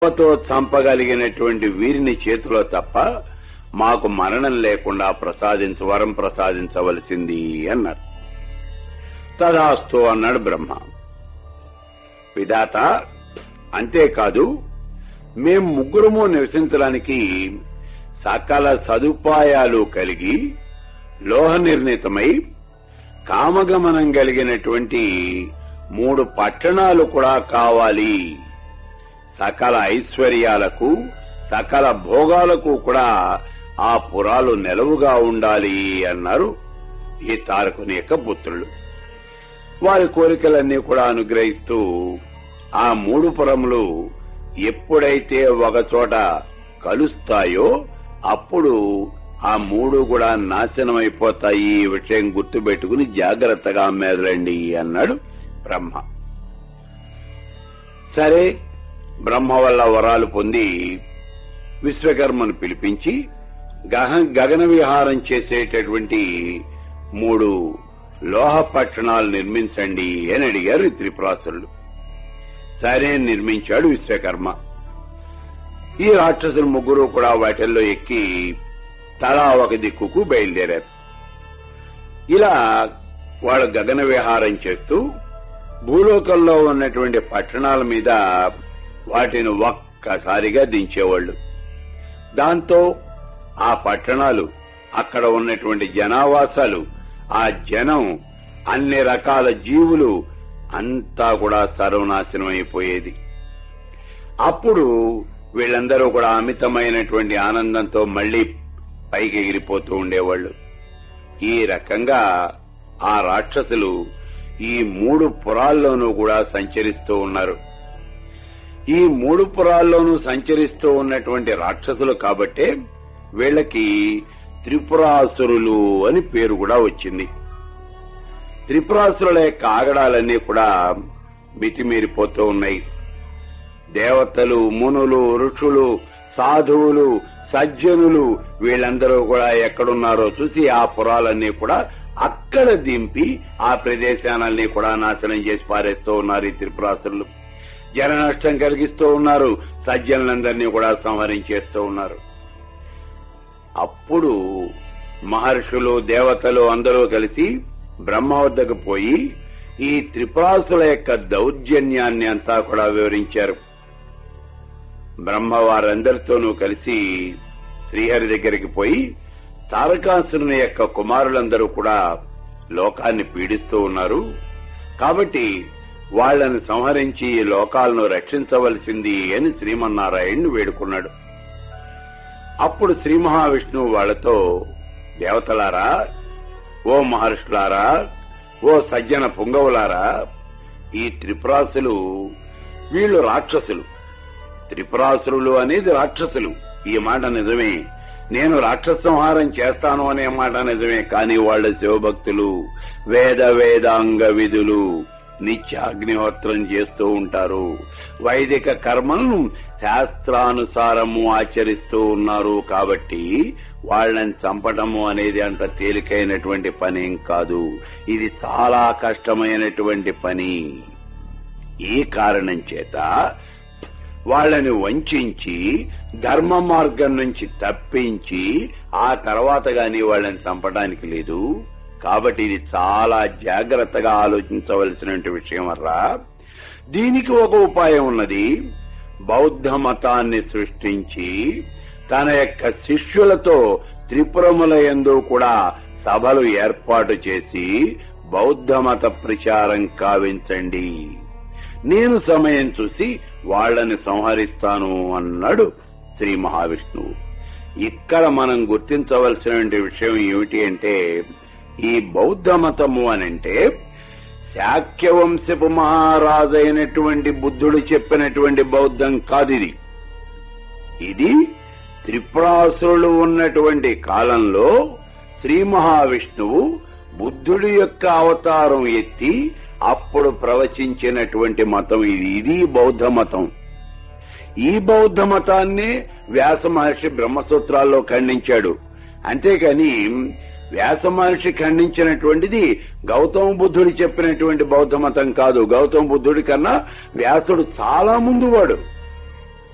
తో చంపగలిగినటువంటి వీరిని చేతిలో తప్ప మాకు మరణం లేకుండా ప్రసాదించ వరం ప్రసాదించవలసింది అన్నారు తదాస్తు అన్నాడు బ్రహ్మ విధాత అంతేకాదు మేం ముగ్గురము నివసించడానికి సకల సదుపాయాలు కలిగి లోహ నిర్ణీతమై కామగమనం కలిగినటువంటి మూడు పట్టణాలు కూడా కావాలి సకల ఐశ్వర్యాలకు సకల భోగాలకు కూడా ఆ పురాలు నెలవుగా ఉండాలి అన్నారు ఈ తారకుని యొక్క పుత్రులు వారి కోరికలన్నీ కూడా అనుగ్రహిస్తూ ఆ మూడు పురములు ఎప్పుడైతే ఒకచోట కలుస్తాయో అప్పుడు ఆ మూడు కూడా నాశనం అయిపోతాయి ఈ విషయం గుర్తుపెట్టుకుని జాగ్రత్తగా మెదలండి అన్నాడు బ్రహ్మ సరే బ్రహ్మ వల్ల వరాలు పొంది విశ్వకర్మను పిలిపించి గహ- గగన విహారం చేసేటటువంటి మూడు లోహ పట్టణాలు నిర్మించండి అని అడిగారు ఈ త్రిపురాసురులు సరే అని నిర్మించాడు విశ్వకర్మ ఈ రాక్షసులు ముగ్గురు కూడా వాటిల్లో ఎక్కి తలా ఒక దిక్కుకు బయలుదేరారు ఇలా వాళ్ళు గగన విహారం చేస్తూ భూలోకంలో ఉన్నటువంటి పట్టణాల మీద వాటిని ఒక్కసారిగా దించేవాళ్లు దాంతో ఆ పట్టణాలు అక్కడ ఉన్నటువంటి జనావాసాలు ఆ జనం అన్ని రకాల జీవులు అంతా కూడా సర్వనాశనం అయిపోయేది అప్పుడు వీళ్ళందరూ కూడా అమితమైనటువంటి ఆనందంతో మళ్లీ పైకి ఎగిరిపోతూ ఉండేవాళ్లు ఈ రకంగా ఆ రాక్షసులు ఈ మూడు పురాల్లోనూ కూడా సంచరిస్తూ ఉన్నారు ఈ మూడు పురాల్లోనూ సంచరిస్తూ ఉన్నటువంటి రాక్షసులు కాబట్టే వీళ్ళకి త్రిపురాసురులు అని పేరు కూడా వచ్చింది త్రిపురాసురుల యొక్క ఆగడాలన్నీ కూడా మితిమీరిపోతూ ఉన్నాయి దేవతలు మునులు ఋషులు సాధువులు సజ్జనులు వీళ్ళందరూ కూడా ఎక్కడున్నారో చూసి ఆ పురాలన్నీ కూడా అక్కడ దింపి ఆ ప్రదేశాలన్నీ కూడా నాశనం చేసి పారేస్తూ ఉన్నారు ఈ త్రిపురాసురులు జన నష్టం కలిగిస్తూ ఉన్నారు సజ్జనులందరినీ కూడా సంహరించేస్తూ ఉన్నారు అప్పుడు మహర్షులు దేవతలు అందరూ కలిసి బ్రహ్మ వద్దకు పోయి ఈ త్రిపురాసుల యొక్క దౌర్జన్యాన్ని అంతా కూడా వివరించారు బ్రహ్మ వారందరితోనూ కలిసి శ్రీహరి దగ్గరికి పోయి తారకాసురుని యొక్క కుమారులందరూ కూడా లోకాన్ని పీడిస్తూ ఉన్నారు కాబట్టి వాళ్ళని సంహరించి ఈ లోకాలను రక్షించవలసింది అని శ్రీమన్నారాయణ్ణి వేడుకున్నాడు అప్పుడు శ్రీ మహావిష్ణువు వాళ్లతో దేవతలారా ఓ మహర్షులారా ఓ సజ్జన పుంగవులారా ఈ త్రిపురాసులు వీళ్ళు రాక్షసులు త్రిపురాసురులు అనేది రాక్షసులు ఈ మాట నిజమే నేను రాక్షస సంహారం చేస్తాను అనే మాట నిజమే కానీ వాళ్ళ శివభక్తులు వేద వేదాంగ విధులు నిత్య అగ్నిహోత్రం చేస్తూ ఉంటారు వైదిక కర్మలను శాస్త్రానుసారము ఆచరిస్తూ ఉన్నారు కాబట్టి వాళ్ళని చంపటము అనేది అంత తేలికైనటువంటి పనేం కాదు ఇది చాలా కష్టమైనటువంటి పని ఈ కారణం చేత వాళ్ళని వంచించి ధర్మ మార్గం నుంచి తప్పించి ఆ తర్వాత గాని వాళ్ళని చంపడానికి లేదు కాబట్టి ఇది చాలా జాగ్రత్తగా ఆలోచించవలసిన విషయం అర్రా దీనికి ఒక ఉపాయం ఉన్నది బౌద్ధ మతాన్ని సృష్టించి తన యొక్క శిష్యులతో త్రిపురముల యందు కూడా సభలు ఏర్పాటు చేసి బౌద్ధ మత ప్రచారం కావించండి నేను సమయం చూసి వాళ్ళని సంహరిస్తాను అన్నాడు శ్రీ మహావిష్ణువు ఇక్కడ మనం గుర్తించవలసిన విషయం ఏమిటి అంటే ఈ బౌద్ధ మతము అనంటే శాక్యవంశపు మహారాజు అయినటువంటి బుద్ధుడు చెప్పినటువంటి బౌద్ధం కాదు ఇది ఇది త్రిపురాసురులు ఉన్నటువంటి కాలంలో శ్రీ మహావిష్ణువు బుద్ధుడి యొక్క అవతారం ఎత్తి అప్పుడు ప్రవచించినటువంటి మతం ఇది ఇది బౌద్ధ మతం ఈ బౌద్ధ మతాన్ని వ్యాస మహర్షి బ్రహ్మసూత్రాల్లో ఖండించాడు అంతేకాని వ్యాస మహర్షి ఖండించినటువంటిది గౌతమ బుద్ధుడు చెప్పినటువంటి బౌద్ధ మతం కాదు గౌతమ బుద్ధుడి కన్నా వ్యాసుడు చాలా ముందు వాడు